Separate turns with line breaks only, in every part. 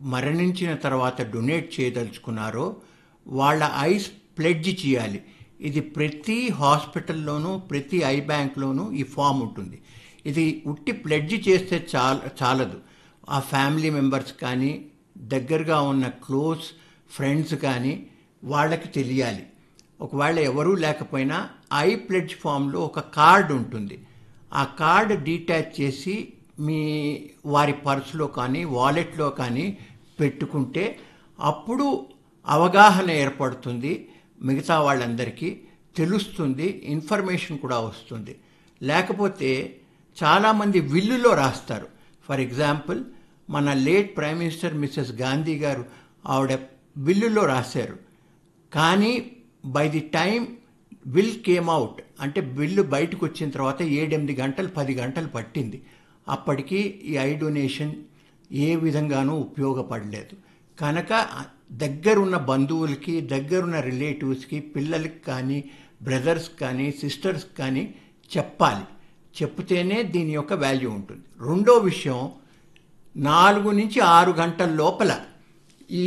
మరణించిన తర్వాత డొనేట్ చేయదలుచుకున్నారో వాళ్ళ ఐస్ ప్లెడ్జ్ చేయాలి ఇది ప్రతి హాస్పిటల్లోనూ ప్రతి ఐ బ్యాంక్లోనూ ఈ ఫామ్ ఉంటుంది ఇది ఉట్టి ప్లెడ్జ్ చేస్తే చాల చాలదు ఆ ఫ్యామిలీ మెంబర్స్ కానీ దగ్గరగా ఉన్న క్లోజ్ ఫ్రెండ్స్ కానీ వాళ్ళకి తెలియాలి ఒకవేళ ఎవరూ లేకపోయినా ఐ ప్లెడ్జ్ ఫామ్లో ఒక కార్డ్ ఉంటుంది ఆ కార్డ్ డీటాచ్ చేసి మీ వారి పర్సులో కానీ వాలెట్లో కానీ పెట్టుకుంటే అప్పుడు అవగాహన ఏర్పడుతుంది మిగతా వాళ్ళందరికీ తెలుస్తుంది ఇన్ఫర్మేషన్ కూడా వస్తుంది లేకపోతే చాలామంది విల్లులో రాస్తారు ఫర్ ఎగ్జాంపుల్ మన late prime minister missus Gandhi garu ఆవిడ బిల్లులో రాశారు కానీ by the time bill came out అంటే బిల్లు బయటకు వచ్చిన తర్వాత ఏడెనిమిది గంటలు పది గంటలు పట్టింది అప్పటికి ఈ ఐ డొనేషన్ ఏ విధంగానూ ఉపయోగపడలేదు కనుక దగ్గరున్న బంధువులకి దగ్గరున్న రిలేటివ్స్కి పిల్లలకి కానీ బ్రదర్స్ కానీ సిస్టర్స్ కానీ చెప్పాలి చెప్తేనే దీని యొక్క వాల్యూ ఉంటుంది రెండో విషయం నాలుగు నుంచి ఆరు గంటల లోపల ఈ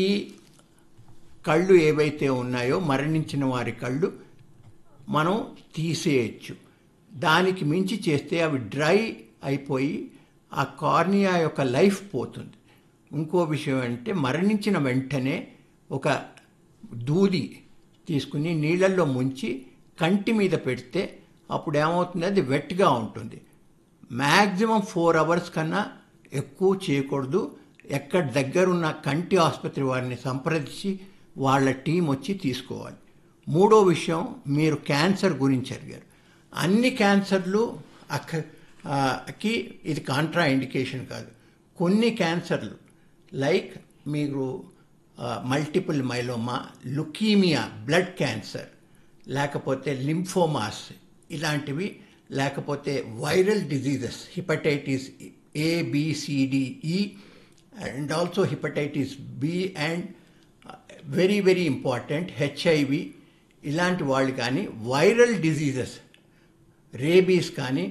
కళ్ళు ఏవైతే ఉన్నాయో మరణించిన వారి కళ్ళు మనం తీసేయచ్చు దానికి మించి చేస్తే అవి డ్రై అయిపోయి ఆ కార్నియా యొక్క లైఫ్ పోతుంది ఇంకో విషయం అంటే మరణించిన వెంటనే ఒక దూది తీసుకుని నీళ్ళల్లో ముంచి కంటి మీద పెడితే అప్పుడు ఏమవుతుంది అది వెట్గా ఉంటుంది మ్యాక్సిమం ఫోర్ అవర్స్ కన్నా ఎక్కువ చేయకూడదు ఎక్కడ దగ్గరున్న కంటి ఆసుపత్రి వారిని సంప్రదించి వాళ్ళ టీం వచ్చి తీసుకోవాలి మూడో విషయం మీరు క్యాన్సర్ గురించి అడిగారు అన్ని క్యాన్సర్లు అక్క కి ఇది కాంట్రా ఇండికేషన్ కాదు కొన్ని క్యాన్సర్లు లైక్ మీరు multiple myeloma leukaemia blood cancer లేకపోతే లింఫోమాస్ ఇలాంటివి లేకపోతే viral diseases hepatitis A BCDE and also hepatitis B and very very important HIV ఇలాంటి వాళ్ళు కానీ వైరల్ డిజీజెస్ రేబీస్ కానీ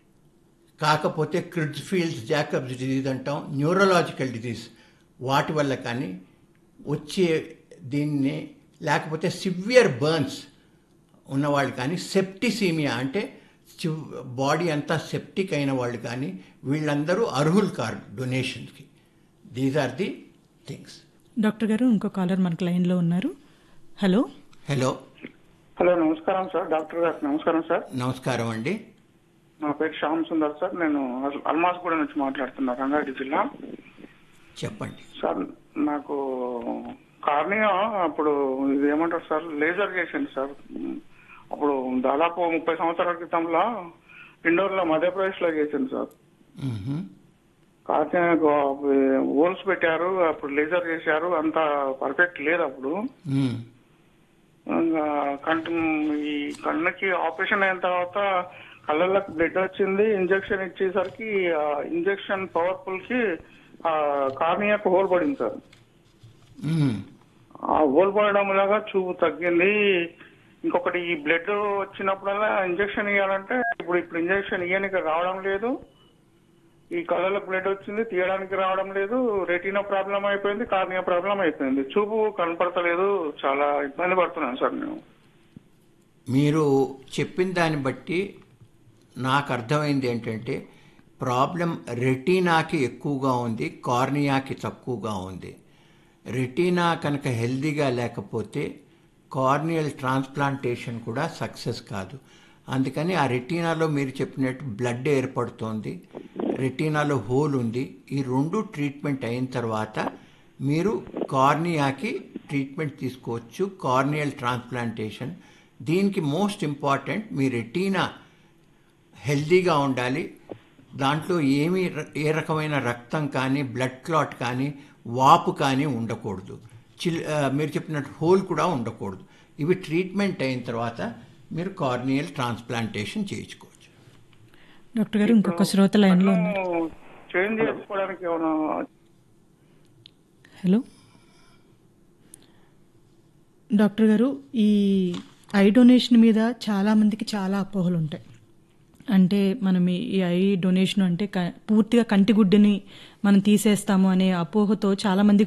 కాకపోతే క్రిడ్స్ఫీల్డ్స్ జాకబ్స్ డిజీజ్ అంటాం న్యూరలాజికల్ డిజీజ్ వాటి వల్ల కానీ వచ్చే దీన్ని లేకపోతే సివియర్ బర్న్స్ ఉన్నవాళ్ళు కానీ సెప్టిసీమియా అంటే బాడీ అంతా సెప్టిక్ అయిన వాళ్ళు కానీ వీళ్ళందరూ అర్హులు కారు డొనేషన్కి these are the things
doctor గారు ఇంకో కాలర్ మనకు లైన్లో ఉన్నారు హలో
హలో
హలో నమస్కారం సార్ డాక్టర్ గారు నమస్కారం సార్
నమస్కారం అండి
నా పేరు శ్యామ్ సుందర్ సార్ నేను అల్మాస్గూడ నుంచి మాట్లాడుతున్నా రంగారెడ్డి జిల్లా
చెప్పండి
సార్ నాకు కార్నియా అప్పుడు ఇది ఏమంటారు సార్ లేజర్ చేసింది సార్ అప్పుడు దాదాపు ముప్పై సంవత్సరాల క్రితంలో ఇండోర్ లో మధ్యప్రదేశ్ లో చేసింది సార్
మ్మ్హ.
కార్నియాకు హోల్స్ పెట్టారు అప్పుడు లేజర్ చేశారు అంత పర్ఫెక్ట్ లేదు అప్పుడు
మ్మ్.
ఇంకా కంటి ఈ కన్నుకి ఆపరేషన్ అయిన తర్వాత కళ్ళకి బ్లడ్ వచ్చింది ఇంజెక్షన్ ఇచ్చేసరికి ఆ ఇంజెక్షన్ పవర్ఫుల్ కి ఆ కార్నియాకు హోల్ పడింది సార్
మ్మ్.
ఆ హోల్ పడడం లాగా చూపు తగ్గింది ఇంకొకటి ఈ బ్లడ్ వచ్చినప్పుడల్లా ఇంజెక్షన్ ఇవ్వాలంటే ఇప్పుడు ఇప్పుడు ఇంజెక్షన్ ఇవ్వడానికి రావడం లేదు ఈ కళ్ళలో బ్లడ్ వచ్చింది తీయడానికి రావడం లేదు రెటీనా ప్రాబ్లం అయిపోయింది కార్నియా ప్రాబ్లం అయిపోయింది చూపు కనపడతలేదు చాలా ఇబ్బంది పడుతున్నాను సార్ నేను
మీరు చెప్పిన దాన్ని బట్టి నాకు అర్థమైంది ఏంటంటే ప్రాబ్లం రెటీనాకి ఎక్కువగా ఉంది కార్నియాకి తక్కువగా ఉంది రెటీనా కనుక హెల్దీగా లేకపోతే కార్నియల్ ట్రాన్స్ప్లాంటేషన్ కూడా సక్సెస్ కాదు అందుకని ఆ రెటీనాలో మీరు చెప్పినట్టు బ్లడ్ ఏర్పడుతోంది రెటీనాలో హోల్ ఉంది ఈ రెండు ట్రీట్మెంట్ అయిన తర్వాత మీరు కార్నియాకి ట్రీట్మెంట్ తీసుకోవచ్చు కార్నియల్ ట్రాన్స్ప్లాంటేషన్ దీనికి మోస్ట్ ఇంపార్టెంట్ మీ రెటీనా హెల్దీగా ఉండాలి దాంట్లో ఏమీ ర- ఏ రకమైన రక్తం కానీ బ్లడ్ క్లాట్ కానీ వాపు కానీ ఉండకూడదు చిల్ ఆ, మీరు చెప్పినట్టు హోల్ కూడా ఉండకూడదు ఇవి ట్రీట్మెంట్ అయిన తర్వాత మీరు కార్నియల్ ట్రాన్స్ప్లాంటేషన్ చేయించుకోవచ్చు
డాక్టర్ గారు ఇంకొక శ్రోత లైన్లో ఉన్నారు
చేంజ్ చేసుకోవడానికి ఏమైనా
హలో డాక్టర్ గారు ఈ ఐ డొనేషన్ మీద చాలా మందికి చాలా అపోహలు ఉంటాయి అంటే మనం ఈ ఈ ఐ డొనేషన్ అంటే క- పూర్తిగా కంటిగుడ్డుని మనం తీసేస్తాము అనే అపోహతో చాలా మంది